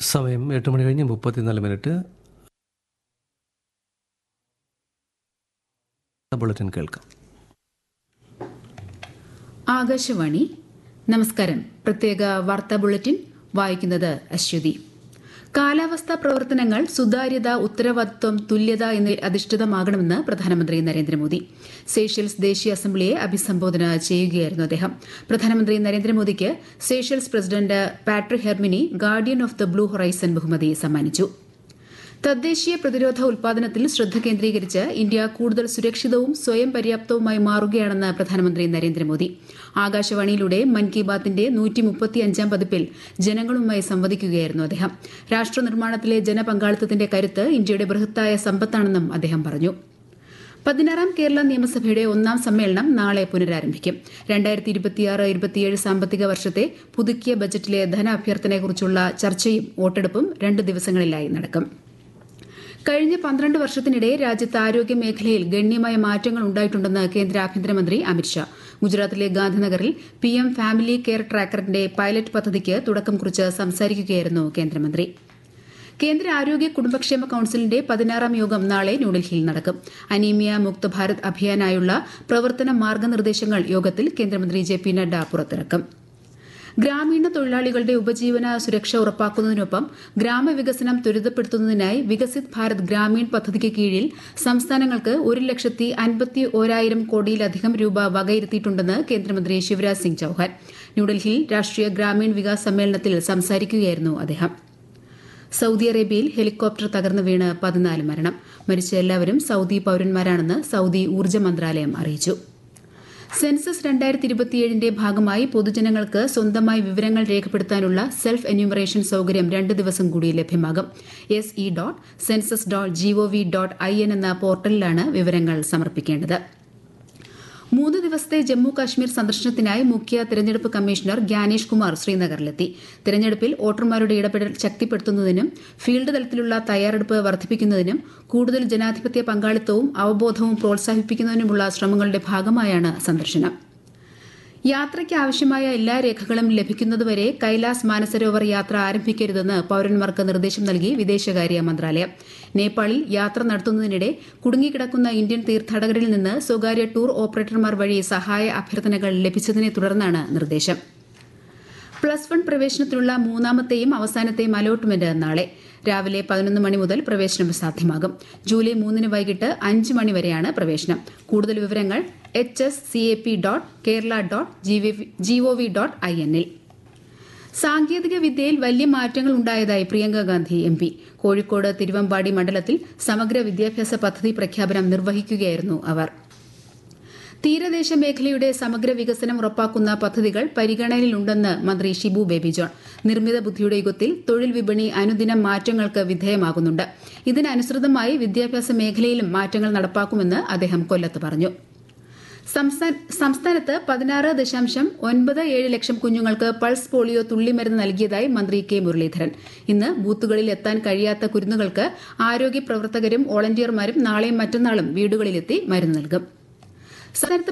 സമയം എട്ട് മണി കഴിഞ്ഞ് മുപ്പത്തിനാല് മിനിറ്റ് ബുള്ളറ്റിൻ കേൾക്കാം ആകാശവാണി നമസ്കാരം പ്രത്യേക വാർത്താ ബുള്ളറ്റിൻ വായിക്കുന്നത് അശ്വതി കാലാവസ്ഥാ പ്രവർത്തനങ്ങൾ സുതാര്യത ഉത്തരവാദിത്വം തുല്യത എന്നിവയിൽ അധിഷ്ഠിതമാകണമെന്ന് പ്രധാനമന്ത്രി നരേന്ദ്രമോദി സേഷ്യൽസ് ദേശീയ അസംബ്ലിയെ അഭിസംബോധന ചെയ്യുകയായിരുന്നു അദ്ദേഹം പ്രധാനമന്ത്രി നരേന്ദ്രമോദിക്ക് Seychelles president Patrick Herminie guardian of the blue horizon ബഹുമതി സമ്മാനിച്ചു തദ്ദേശീയ പ്രതിരോധ ഉൽപാദനത്തിൽ ശ്രദ്ധ കേന്ദ്രീകരിച്ച് ഇന്ത്യ കൂടുതൽ സുരക്ഷിതവും സ്വയം പര്യാപ്തവുമായി മാറുകയാണെന്ന് പ്രധാനമന്ത്രി നരേന്ദ്രമോദി ആകാശവാണിയിലൂടെ മൻ കി ബാത്തിന്റെ നൂറ്റിമുപ്പത്തിയഞ്ചാം പതിപ്പിൽ ജനങ്ങളുമായി സംവദിക്കുകയായിരുന്നു അദ്ദേഹം രാഷ്ട്ര നിർമ്മാണത്തിലെ ജനപങ്കാളിത്തത്തിന്റെ കരുത്ത് ഇന്ത്യയുടെ ബൃഹത്തായ സമ്പത്താണെന്നും അദ്ദേഹം പറഞ്ഞു പതിനാറാം കേരള നിയമസഭയുടെ ഒന്നാം സമ്മേളനം നാളെ പുനരാരംഭിക്കും രണ്ടായിരത്തി ഇരുപത്തിയാറ് ഇരുപത്തിയേഴ് സാമ്പത്തിക വർഷത്തെ പുതുക്കിയ ബജറ്റിലെ ധനാഭ്യർത്ഥനയെക്കുറിച്ചുള്ള ചർച്ചയും വോട്ടെടുപ്പും രണ്ട് ദിവസങ്ങളിലായി നടക്കും കഴിഞ്ഞ പന്ത്രണ്ട് വർഷത്തിനിടെ രാജ്യത്ത് ആരോഗ്യ മേഖലയിൽ ഗണ്യമായ മാറ്റങ്ങൾ ഉണ്ടായിട്ടുണ്ടെന്ന് കേന്ദ്ര ആഭ്യന്തരമന്ത്രി അമിത്ഷാ ഗുജറാത്തിലെ ഗാന്ധിനഗറിൽ പി എം ഫാമിലി കെയർ ട്രാക്കറിന്റെ പൈലറ്റ് പദ്ധതിക്ക് തുടക്കം കുറിച്ച് സംസാരിക്കുകയായിരുന്നു കേന്ദ്രമന്ത്രി കേന്ദ്ര ആരോഗ്യ കുടുംബക്ഷേമ കൌൺസിലിന്റെ പതിനാറാം യോഗം നാളെ ന്യൂഡൽഹിയിൽ നടക്കും അനീമിയ മുക്ത ഭാരത് അഭിയാനായുള്ള പ്രവർത്തന മാർഗനിർദ്ദേശങ്ങൾ യോഗത്തിൽ കേന്ദ്രമന്ത്രി ജെ പി നഡ്ഡ പുറത്തിറക്കും ഗ്രാമീണ തൊഴിലാളികളുടെ ഉപജീവന സുരക്ഷ ഉറപ്പാക്കുന്നതിനൊപ്പം ഗ്രാമവികസനം ത്വരിതപ്പെടുത്തുന്നതിനായി വികസിത് ഭാരത് ഗ്രാമീൺ പദ്ധതിക്ക് കീഴിൽ സംസ്ഥാനങ്ങൾക്ക് ഒരു ലക്ഷത്തി അൻപത്തി ഓരായിരം കോടിയിലധികം രൂപ വകയിരുത്തിയിട്ടുണ്ടെന്ന് കേന്ദ്രമന്ത്രി ശിവരാജ് സിംഗ് ചൌഹാൻ ന്യൂഡൽഹിയിൽ രാഷ്ട്രീയ ഗ്രാമീൺ വികാസ് സമ്മേളനത്തിൽ സംസാരിക്കുകയായിരുന്നു അദ്ദേഹം സൌദി അറേബ്യയിൽ ഹെലികോപ്റ്റർ തകർന്നു വീണ് പതിനാല് മരണം മരിച്ച എല്ലാവരും സൌദി പൌരന്മാരാണെന്ന് സൌദി ഊർജ്ജ മന്ത്രാലയം അറിയിച്ചു സെൻസസ് രണ്ടായിരത്തി ഇരുപത്തിയേഴിന്റെ ഭാഗമായി പൊതുജനങ്ങൾക്ക് സ്വന്തമായി വിവരങ്ങൾ രേഖപ്പെടുത്താനുള്ള സെൽഫ് എന്യൂമറേഷൻ സൌകര്യം രണ്ട് ദിവസം കൂടി ലഭ്യമാകും S E dot census dot G O V dot I N എന്ന പോർട്ടലിലാണ് വിവരങ്ങൾ സമർപ്പിക്കേണ്ടത് മൂന്ന് ദിവസത്തെ ജമ്മു കാശ്മീർ സന്ദർശനത്തിനായി മുഖ്യ തെരഞ്ഞെടുപ്പ് കമ്മീഷണർ ഗ്യാനേഷ് കുമാർ ശ്രീനഗറിലെത്തി തെരഞ്ഞെടുപ്പിൽ വോട്ടർമാരുടെ ഇടപെടൽ ശക്തിപ്പെടുത്തുന്നതിനും ഫീൽഡ് തലത്തിലുള്ള തയ്യാറെടുപ്പ് വർദ്ധിപ്പിക്കുന്നതിനും കൂടുതൽ ജനാധിപത്യ പങ്കാളിത്തവും അവബോധവും പ്രോത്സാഹിപ്പിക്കുന്നതിനുമുള്ള ശ്രമങ്ങളുടെ ഭാഗമായാണ് സന്ദർശനം യാത്രയ്ക്ക് ആവശ്യമായ എല്ലാ രേഖകളും ലഭിക്കുന്നതുവരെ കൈലാസ് മാനസരോവർ യാത്ര ആരംഭിക്കരുതെന്ന് പൌരന്മാർക്ക് നിർദ്ദേശം നൽകി വിദേശകാര്യ മന്ത്രാലയം നേപ്പാളിൽ യാത്ര നടത്തുന്നതിനിടെ കുടുങ്ങിക്കിടക്കുന്ന ഇന്ത്യൻ തീർത്ഥാടകരിൽ നിന്ന് സ്വകാര്യ ടൂർ ഓപ്പറേറ്റർമാർ വഴി സഹായ അഭ്യർത്ഥനകൾ ലഭിച്ചതിനെ തുടർന്നാണ് നിർദ്ദേശം പ്ലസ് വൺ പ്രവേശനത്തിനുള്ള മൂന്നാമത്തെയും അവസാനത്തെയും അലോട്ട്മെന്റ് നാളെ രാവിലെ പതിനൊന്ന് മണി മുതൽ പ്രവേശനം സാധ്യമാകും ജൂലൈ മൂന്നിന് വൈകിട്ട് അഞ്ച് മണി വരെയാണ് പ്രവേശനം കൂടുതൽ വിവരങ്ങൾ H S C A P dot Kerala dot G O V dot I എന്നിൽ സാങ്കേതിക വിദ്യയിൽ വലിയ മാറ്റങ്ങൾ ഉണ്ടായതായി പ്രിയങ്ക ഗാന്ധി എം പി കോഴിക്കോട് തിരുവമ്പാടി മണ്ഡലത്തിൽ സമഗ്ര വിദ്യാഭ്യാസ പദ്ധതി പ്രഖ്യാപനം നിർവഹിക്കുകയായിരുന്നു അവർ തീരദേശ മേഖലയുടെ സമഗ്ര വികസനം ഉറപ്പാക്കുന്ന പദ്ധതികൾ പരിഗണനയിലുണ്ടെന്ന് മന്ത്രി ഷിബു ബേബി ജോൺ നിർമ്മിത ബുദ്ധിയുടെ യുഗത്തിൽ തൊഴിൽ വിപണി അനുദിനം മാറ്റങ്ങൾക്ക് വിധേയമാകുന്നുണ്ട് ഇതിനനുസൃതമായി വിദ്യാഭ്യാസ മേഖലയിലും മാറ്റങ്ങൾ നടപ്പാക്കുമെന്ന് അദ്ദേഹം കൊല്ലത്ത് പറഞ്ഞു സംസ്ഥാനത്ത് പതിനാറ് ദശാംശം ഒൻപത് ഏഴ് ലക്ഷം കുഞ്ഞുങ്ങൾക്ക് പൾസ് പോളിയോ തുള്ളിമരുന്ന് നൽകിയതായി മന്ത്രി കെ മുരളീധരൻ ഇന്ന് ബൂത്തുകളിൽ എത്താൻ കഴിയാത്ത കുരുന്നുകൾക്ക് ആരോഗ്യ പ്രവർത്തകരും വോളണ്ടിയർമാരും നാളെയും മറ്റന്നാളും വീടുകളിലെത്തി മരുന്ന് നൽകും സംസ്ഥാനത്ത്